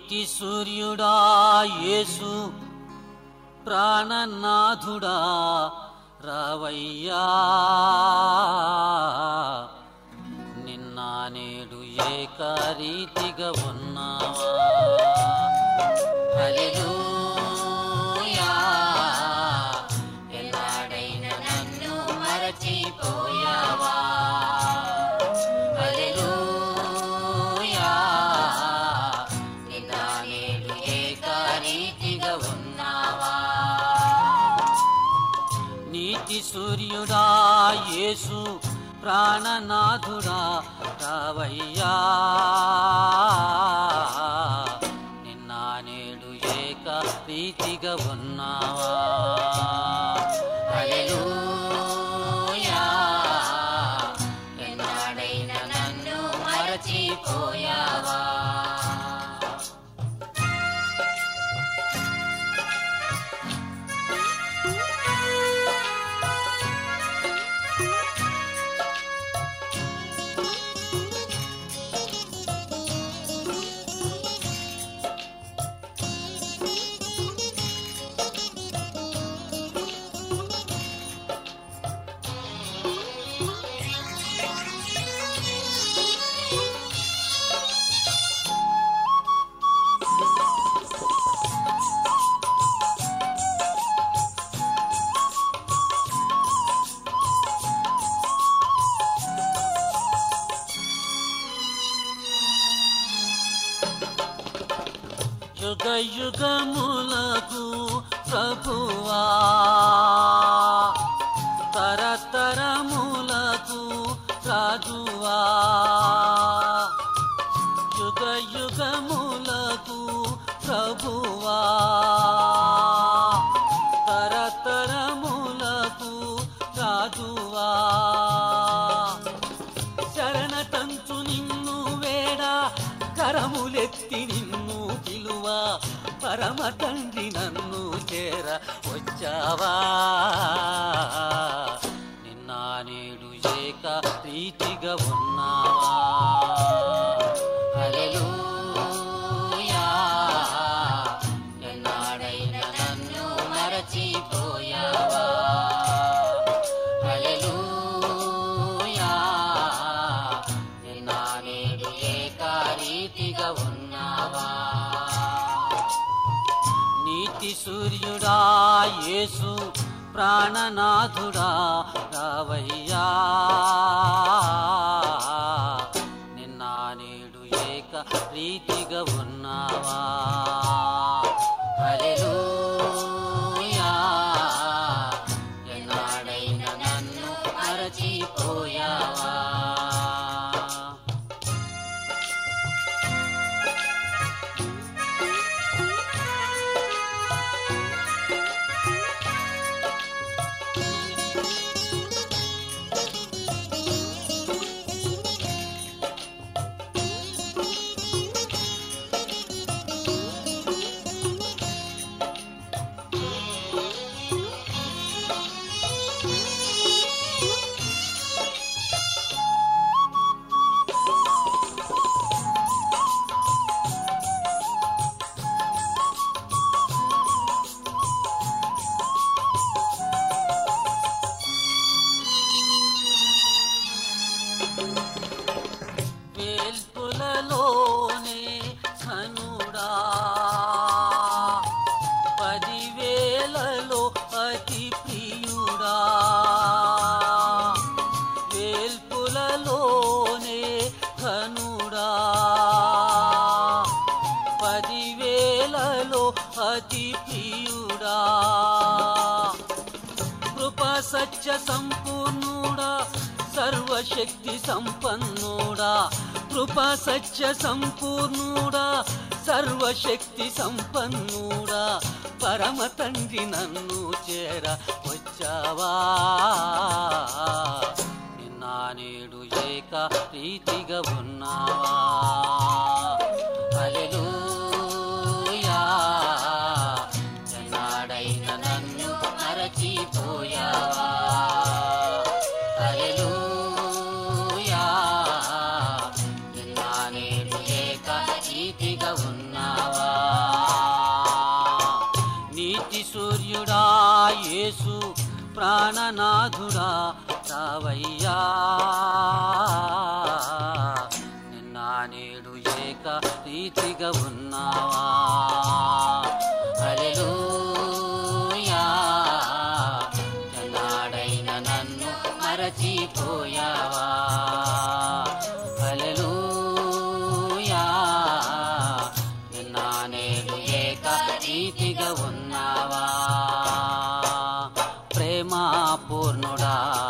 నీతి సూర్యుడా యేసు ప్రాణనాథుడా రావయ్యా నిన్న నేడు ఏకరీతిగా ఉన్నావా హల్లెలూయా ఎలాడైనా నన్ను మరచిపోయావా హల్లెలూయా నిన్న నేడు ఏకరీతిగా ఉన్నావా నీతి సూర్యుడా యేసు ప్రాణనాథుడా రావయ్యా నిన్న నేడు ఏక రీతిగా ఉన్నావా హల్లెలూయా ఎన్నాడైనా నన్ను మరచిపోయావా యుగ యుగములకు ప్రభువా తరతరములకు రాజువా యుగ యుగములకు ప్రభువా తరతరములకు రాజువా శరణటంచు నిన్ను వేడ కరములెత్తి నిన్ను పిలువ పరమ తండ్రి నన్ను చేర వచ్చావా నిన్న నేడు ఏక రీతిగా ఉన్నావా హల్లెలూయా ఎన్నాడైనా నన్ను మరచిపోయావా హల్లెలూయా నిన్న నేడు ఏకరీతిగా ఉన్నావా నీతి సూర్యుడా యేసు ప్రాణనాథుడా రావయ్యా నిన్న నేడు ఏక రీతిగా ఉన్నావా హల్లెలూయా ఎన్నాడైనా నన్ను మరచిపోయావా వేల్పులలోనే ఘనుడా పదివేలలో అతి ప్రియుడా వేల్పులలోనే ఘనుడా పదివేలలో అతి ప్రియుడా కృప సత్య సంపూర్ణుడా సర్వశక్తి సంపన్నుడా కృప సత్య సంపూర్ణుడా సర్వశక్తి సంపన్నుడా పరమ తండ్రి నన్ను చేర వచ్చావా నిన్న నేడు ఏక రీతిగా ఉన్నావా హల్లెలూయా ఎన్నాడైనా నన్ను మరచిపోయావా హల్లెలూయా నిన్న నేడు ఏక రీతిగా ఉన్నావా ప్రాణనాథుడా రావయ్యా నిన్న నేడు ఏక రీతిగా ఉన్నావా హల్లెలూయా ఎన్నాడైన నన్ను మరచిపోయావా హల్లెలూయా నిన్న నేడు ఏక రీతిగా ఉన్నావా ప్రేమ పూర్ణుడా